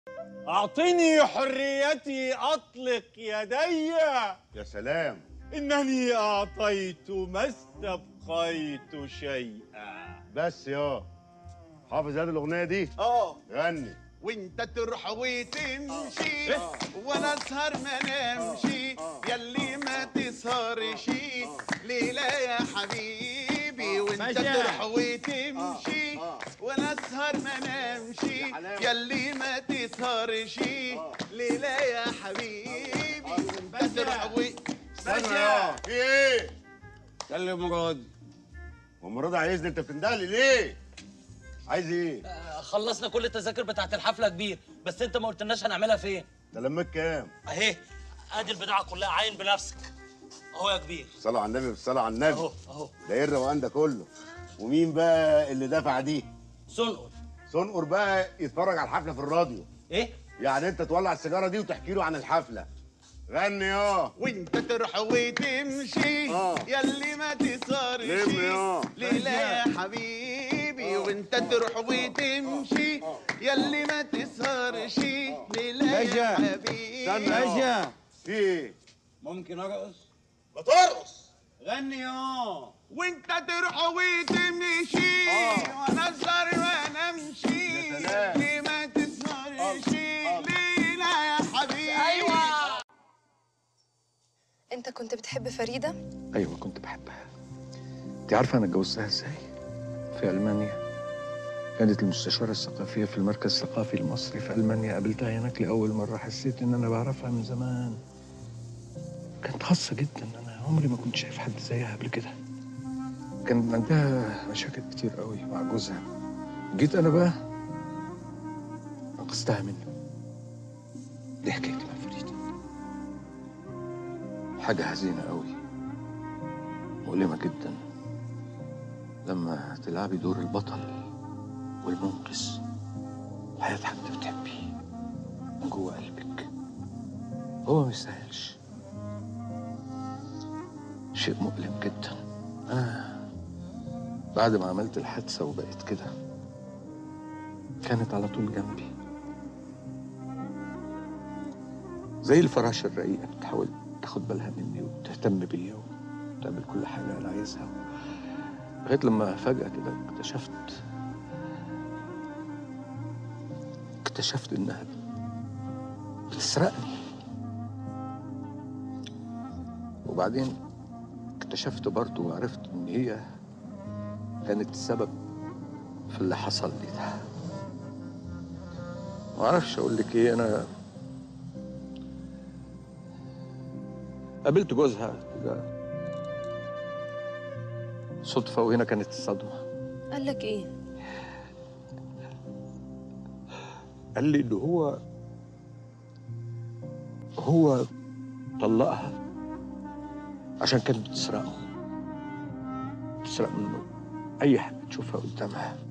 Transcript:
أعطني حريتي أطلق يدي يا سلام إنني أعطيت ما استبقيت شيئا بس يا حافظ هذه الاغنيه دي اه غني وانت تروح وتمشي وانا اسهر ما نمشي ياللي ما تسهرش ليلة يا حبيبي وانت ماشي. تروح وتمشي وانا اسهر ما نمشي ياللي ما تسهرش ليلة يا حبيبي وانت تروح و استنى يا في ايه كلم مراد ومراد عايزني انت بتندهلي ليه عايز ايه آه، خلصنا كل التذاكر بتاعت الحفله كبير بس انت ما قلتلناش هنعملها فين ده لمك كام اهي ادي البضاعه كلها عاين بنفسك اهو يا كبير صلاه على النبي بالصلاه على النبي اهو اهو ده ايه الروقان ده كله ومين بقى اللي دفع دي سنقل سنقر بقى يتفرج على الحفله في الراديو ايه يعني انت تولع السيجاره دي وتحكي له عن الحفله غني يا وانت تروح وتمشي آه. ياللي ما تسهرش لم يا. ليلة يا حبيبي وانت تروح وتمشي ياللي ما تسهرش ليلة يا باشا. حبيبي استنى يا. باشا في ايه ممكن أرقص ما ترقص غني يا وانت تروح وتمشي وانا اسهر وانا امشي يا سلام. ليه ما تسهرش ليلة يا حبيبي ايوه انت كنت بتحب فريدة؟ ايوه كنت بحبها انت عارفه انا اتجوزتها ازاي في المانيا كانت المستشاره الثقافيه في المركز الثقافي المصري في المانيا قابلتها هناك لاول مره حسيت ان انا بعرفها من زمان كانت خاصه جدا انا عمري ما كنت شايف حد زيها قبل كده كان عندها مشاكل كتير قوي مع جوزها جيت انا بقى انقذتها منه دي حكايتي مع فريده حاجه حزينه قوي مؤلمة جدا لما تلعبي دور البطل والمنقذ حياة حد بتحبيه من جوه قلبك هو ما يستاهلش شيء مؤلم جدا أنا بعد ما عملت الحادثة وبقيت كده كانت على طول جنبي زي الفراشة الرقيقة بتحاول تاخد بالها مني وتهتم بيا تعمل كل حاجة أنا عايزها لغاية لما فجأة كده اكتشفت اكتشفت إنها بتسرقني وبعدين اكتشفت برضه وعرفت إن هي كانت السبب في اللي حصل لي ده معرفش أقول لك إيه أنا قابلت جوزها كده صدفة وهنا كانت الصدمة قال لك ايه؟ قال لي إن هو هو طلقها عشان كانت بتسرقه بتسرق منه أي حاجة تشوفها قدامها